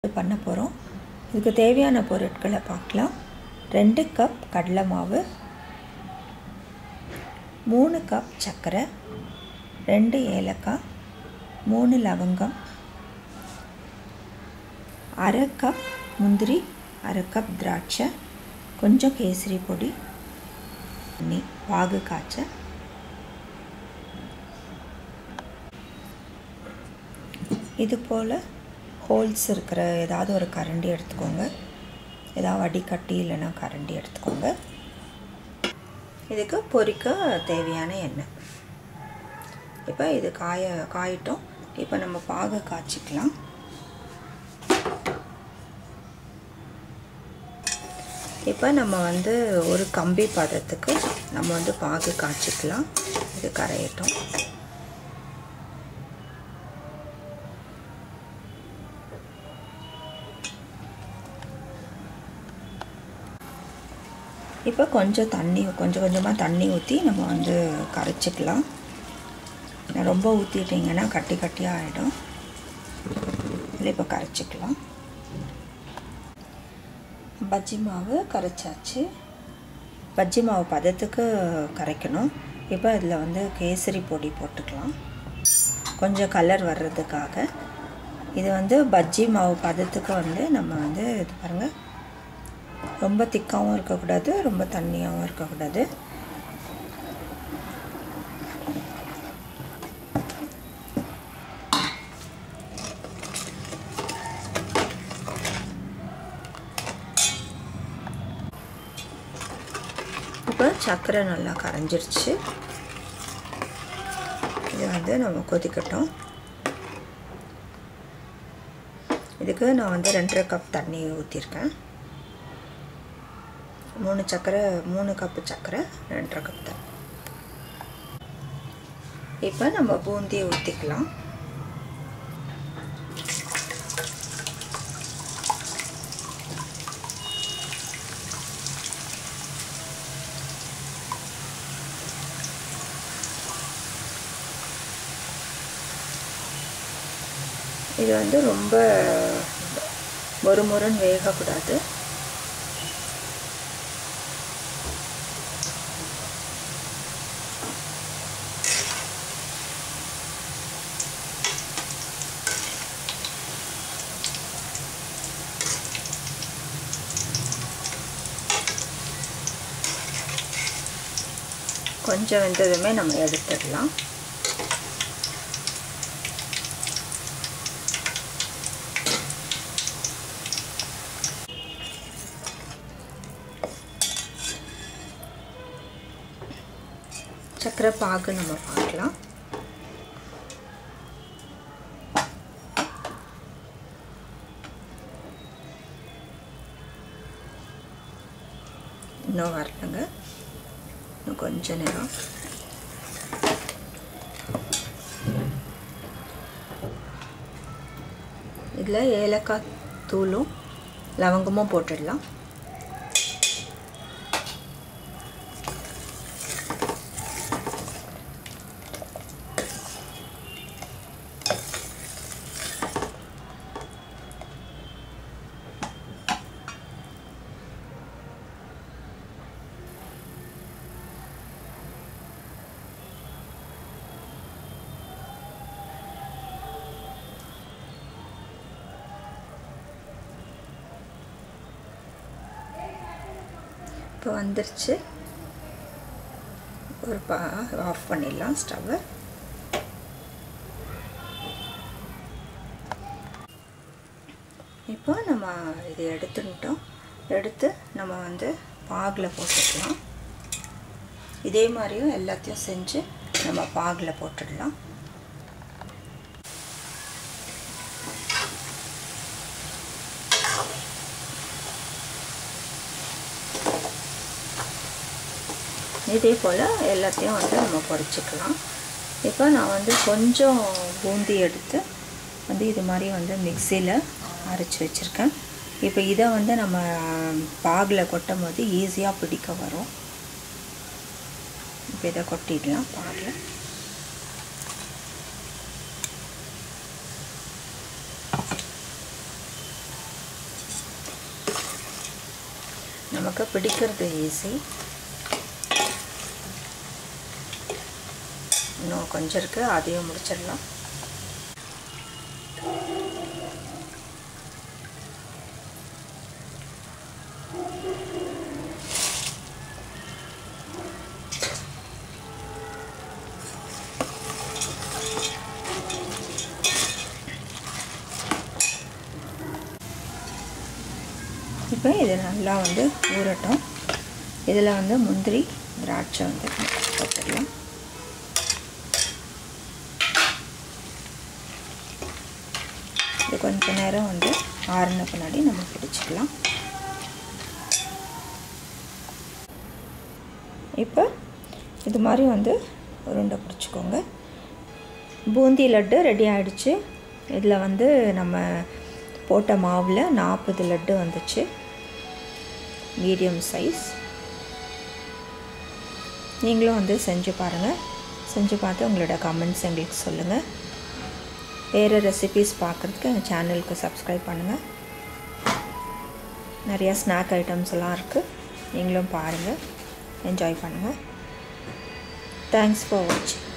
பண்ண போகிறோம் இதுக்கு தேவையான பொருட்களை பார்க்கலாம் ரெண்டு கப் கடலை மாவு மூணு கப் சர்க்கரை ரெண்டு ஏலக்காய் மூணு லவங்கம் அரை கப் முந்திரி அரை கப் திராட்சை கொஞ்சம் கேசரி பொடி தண்ணி பாகு காய்ச்ச இது போல் ஹோல்ஸ் இருக்கிற ஏதாவது ஒரு கரண்டி எடுத்துக்கோங்க ஏதாவது வடிகட்டி இல்லைன்னா கரண்டி எடுத்துக்கோங்க இதுக்கு பொரிக்க தேவையான எண்ணெய் இப்போ இது காய காயிட்டோம் இப்போ நம்ம பாகு காய்ச்சிக்கலாம் இப்போ நம்ம வந்து ஒரு கம்பி பதத்துக்கு நம்ம வந்து பாகு காய்ச்சிக்கலாம் இது கரையட்டும் இப்போ கொஞ்சம் தண்ணி கொஞ்சம் கொஞ்சமாக தண்ணி ஊற்றி நம்ம வந்து கரைச்சிக்கலாம் ரொம்ப ஊற்றிட்டிங்கன்னா கட்டி கட்டியாக ஆகிடும் இதில் இப்போ கரைச்சிக்கலாம் பஜ்ஜி மாவு கரைச்சாச்சு பஜ்ஜி மாவு பதத்துக்கு கரைக்கணும் இப்போ இதில் வந்து கேசரி பொடி போட்டுக்கலாம் கொஞ்சம் கலர் வர்றதுக்காக இது வந்து பஜ்ஜி மாவு பதத்துக்கு வந்து நம்ம வந்து இது பாருங்கள் ரொம்ப திக்காகவும் இருக்கக்கூடாது ரொம்ப தண்ணியாகவும் இருக்கக்கூடாது இப்போ சர்க்கரை நல்லா கரைஞ்சிருச்சு இது வந்து நம்ம கொதிக்கட்டும் இதுக்கு நான் வந்து ரெண்டரை கப் தண்ணி ஊற்றிருக்கேன் மூணு சர்க்கரை மூணு கப்பு சர்க்கரை ரெண்டரை கப் தண்ணி இப்போ நம்ம பூந்தியை ஊற்றிக்கலாம் இது வந்து ரொம்ப ஒரு முரண் வேகக்கூடாது கொஞ்சம் வெந்ததுமே நம்ம எடுத்துடலாம் சக்கரை பாகு நம்ம பார்க்கலாம் இன்னும் வரலங்க இன்னும் கொஞ்ச நேரம் இதில் ஏலக்காய் தூளும் லவங்கமும் போட்டுடலாம் இப்போ வந்துருச்சு ஒரு பா ஆஃப் பண்ணிடலாம் ஸ்டவ்வை இப்போ நம்ம இது எடுத்துட்டோம் எடுத்து நம்ம வந்து பாகில் போட்டுக்கலாம் இதே மாதிரியும் எல்லாத்தையும் செஞ்சு நம்ம பாகில் போட்டுடலாம் இதே போல் எல்லாத்தையும் வந்து நம்ம பொரிச்சிக்கலாம் இப்போ நான் வந்து கொஞ்சம் பூந்தி எடுத்து வந்து இது மாதிரி வந்து மிக்சியில் அரைச்சி வச்சுருக்கேன் இப்போ இதை வந்து நம்ம பாகில் கொட்டும் போது ஈஸியாக பிடிக்க வரும் இப்போ இதை கொட்டிடலாம் பாகில் நமக்கு பிடிக்கிறது ஈஸி இன்னும் கொஞ்சம் இருக்குது அதையும் முடிச்சிடலாம் இப்போ இது நல்லா வந்து ஊறட்டும் இதில் வந்து முந்திரி திராட்சை வந்து போட்டுடலாம் இது கொஞ்ச நேரம் வந்து ஆறுன பின்னாடி நம்ம பிடிச்சிக்கலாம் இப்போ இது மாதிரி வந்து உருண்டை பிடிச்சிக்கோங்க பூந்தி லட்டு ரெடி ஆகிடுச்சு இதில் வந்து நம்ம போட்ட மாவில் நாற்பது லட்டு வந்துச்சு மீடியம் சைஸ் நீங்களும் வந்து செஞ்சு பாருங்கள் செஞ்சு பார்த்து உங்களோட கமெண்ட்ஸ் எங்களுக்கு சொல்லுங்கள் வேறு ரெசிபீஸ் பார்க்குறதுக்கு எங்கள் சேனலுக்கு சப்ஸ்கிரைப் பண்ணுங்கள் நிறையா ஸ்நாக் ஐட்டம்ஸ் எல்லாம் இருக்குது நீங்களும் பாருங்கள் என்ஜாய் பண்ணுங்கள் தேங்க்ஸ் ஃபார் வாட்சிங்